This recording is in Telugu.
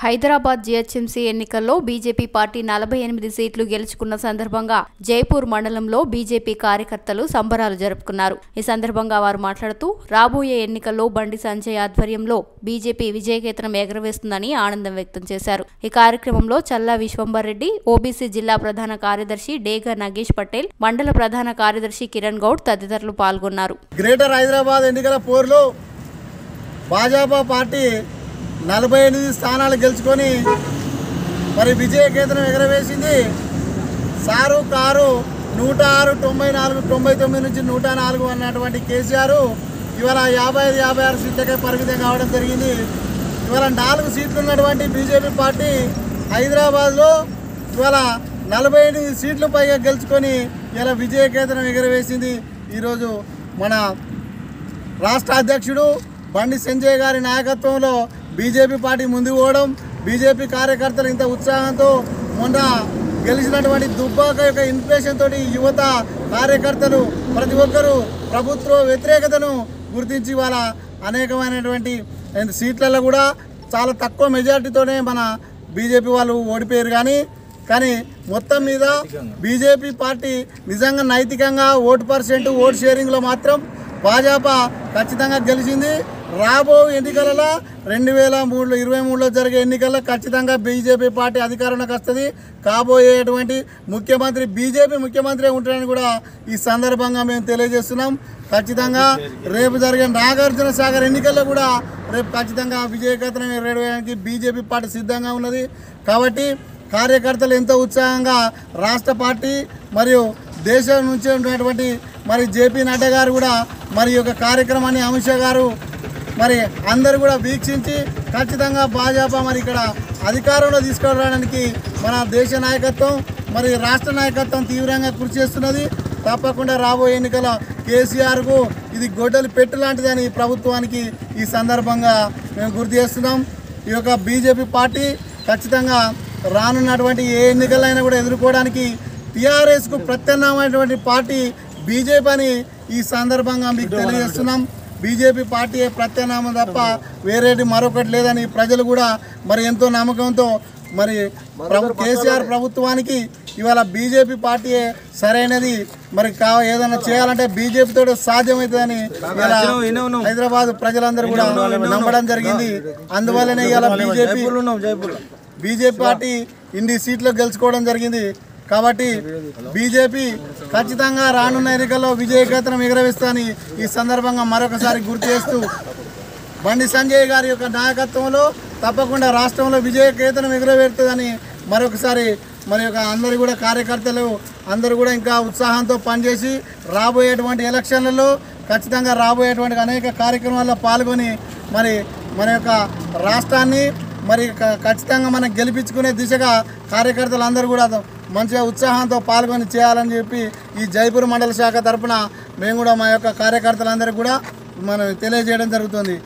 హైదరాబాద్ జీహెచ్ఎంసీ ఎన్నికల్లో బీజేపీ పార్టీ నలభై ఎనిమిది సీట్లు గెలుచుకున్న సందర్భంగా జైపూర్ మండలంలో బీజేపీ కార్యకర్తలు సంబరాలు జరుపుకున్నారు ఈ సందర్భంగా వారు మాట్లాడుతూ రాబోయే ఎన్నికల్లో బండి సంజయ్ ఆధ్వర్యంలో బీజేపీ విజయకేతనం ఎగరవేస్తుందని ఆనందం వ్యక్తం చేశారు ఈ కార్యక్రమంలో చల్లా విశ్వంబర్ రెడ్డి ఓబీసీ జిల్లా ప్రధాన కార్యదర్శి డేగా నగేష్ పటేల్ మండల ప్రధాన కార్యదర్శి కిరణ్ గౌడ్ తదితరులు పాల్గొన్నారు గ్రేటర్ హైదరాబాద్ ఎన్నికల పోరులో భాజపా పార్టీ నలభై ఎనిమిది స్థానాలు గెలుచుకొని మరి విజయకేతనం ఎగరవేసింది సారు కారు నూట ఆరు తొంభై నాలుగు తొంభై తొమ్మిది నుంచి నూట నాలుగు అన్నటువంటి కేసీఆర్ ఇవాళ యాభై ఐదు యాభై ఆరు సీట్లకే పరిమితం కావడం జరిగింది ఇవాళ నాలుగు సీట్లు ఉన్నటువంటి బీజేపీ పార్టీ హైదరాబాద్లో ఇవాళ నలభై ఎనిమిది సీట్లు పైగా గెలుచుకొని ఇలా విజయకేతనం ఎగరవేసింది ఈరోజు మన రాష్ట్ర అధ్యక్షుడు బండి సంజయ్ గారి నాయకత్వంలో బీజేపీ పార్టీ ముందుకు పోవడం బీజేపీ కార్యకర్తలు ఇంత ఉత్సాహంతో మొన్న గెలిచినటువంటి దుబ్బాక యొక్క ఇన్ఫ్లేషన్ తోటి యువత కార్యకర్తలు ప్రతి ఒక్కరూ ప్రభుత్వ వ్యతిరేకతను గుర్తించి వాళ్ళ అనేకమైనటువంటి సీట్లలో కూడా చాలా తక్కువ మెజార్టీతోనే మన బీజేపీ వాళ్ళు ఓడిపోయారు కానీ కానీ మొత్తం మీద బీజేపీ పార్టీ నిజంగా నైతికంగా ఓటు పర్సెంట్ ఓటు షేరింగ్లో మాత్రం భాజపా ఖచ్చితంగా గెలిచింది రాబో ఎన్నికలలో రెండు వేల మూడులో ఇరవై మూడులో జరిగే ఎన్నికల్లో ఖచ్చితంగా బీజేపీ పార్టీ అధికారంలోకి వస్తుంది కాబోయేటువంటి ముఖ్యమంత్రి బీజేపీ ముఖ్యమంత్రి ఉంటారని కూడా ఈ సందర్భంగా మేము తెలియజేస్తున్నాం ఖచ్చితంగా రేపు జరిగే నాగార్జున సాగర్ ఎన్నికల్లో కూడా రేపు ఖచ్చితంగా విజయకేతనం ఎగరవేయడానికి బీజేపీ పార్టీ సిద్ధంగా ఉన్నది కాబట్టి కార్యకర్తలు ఎంతో ఉత్సాహంగా రాష్ట్ర పార్టీ మరియు దేశం నుంచి ఉన్నటువంటి మరి జేపీ నడ్డా గారు కూడా మరి ఈ యొక్క కార్యక్రమాన్ని అమిత్ షా గారు మరి అందరూ కూడా వీక్షించి ఖచ్చితంగా భాజపా మరి ఇక్కడ అధికారంలో తీసుకురావడానికి మన దేశ నాయకత్వం మరి రాష్ట్ర నాయకత్వం తీవ్రంగా కృషి చేస్తున్నది తప్పకుండా రాబోయే ఎన్నికల కేసీఆర్కు ఇది గొడ్డలి పెట్టు లాంటిదని ఈ ప్రభుత్వానికి ఈ సందర్భంగా మేము గుర్తు చేస్తున్నాం ఈ యొక్క బీజేపీ పార్టీ ఖచ్చితంగా రానున్నటువంటి ఏ ఎన్నికలైనా కూడా ఎదుర్కోవడానికి టీఆర్ఎస్కు ప్రత్యామ్నాయమైనటువంటి పార్టీ బీజేపీ అని ఈ సందర్భంగా మీకు తెలియజేస్తున్నాం బీజేపీ పార్టీ ప్రత్యామ్నాయం తప్ప వేరేటి మరొకటి లేదని ప్రజలు కూడా మరి ఎంతో నమ్మకంతో మరి ప్రభు కేసీఆర్ ప్రభుత్వానికి ఇవాళ బీజేపీ పార్టీయే సరైనది మరి కా ఏదైనా చేయాలంటే బీజేపీతో సాధ్యమవుతుందని ఇలా హైదరాబాద్ ప్రజలందరూ కూడా నమ్మడం జరిగింది అందువల్లనే ఇవాళ బీజేపీ బీజేపీ పార్టీ ఇన్ని సీట్లు గెలుచుకోవడం జరిగింది కాబట్టి బీజేపీ ఖచ్చితంగా రానున్న ఎన్నికల్లో విజయకేతనం ఎగరవేస్తానని ఈ సందర్భంగా మరొకసారి గుర్తు చేస్తూ బండి సంజయ్ గారి యొక్క నాయకత్వంలో తప్పకుండా రాష్ట్రంలో విజయకేతనం ఎగురవేరుతుందని మరొకసారి మరి యొక్క అందరు కూడా కార్యకర్తలు అందరూ కూడా ఇంకా ఉత్సాహంతో పనిచేసి రాబోయేటువంటి ఎలక్షన్లలో ఖచ్చితంగా రాబోయేటువంటి అనేక కార్యక్రమాల్లో పాల్గొని మరి మన యొక్క రాష్ట్రాన్ని మరి క- ఖచ్చితంగా మనం గెలిపించుకునే దిశగా కార్యకర్తలు అందరూ కూడా మంచిగా ఉత్సాహంతో పాల్గొని చేయాలని చెప్పి ఈ జైపూర్ మండల శాఖ తరపున మేము కూడా మా యొక్క కార్యకర్తలందరూ కూడా మనం తెలియజేయడం జరుగుతుంది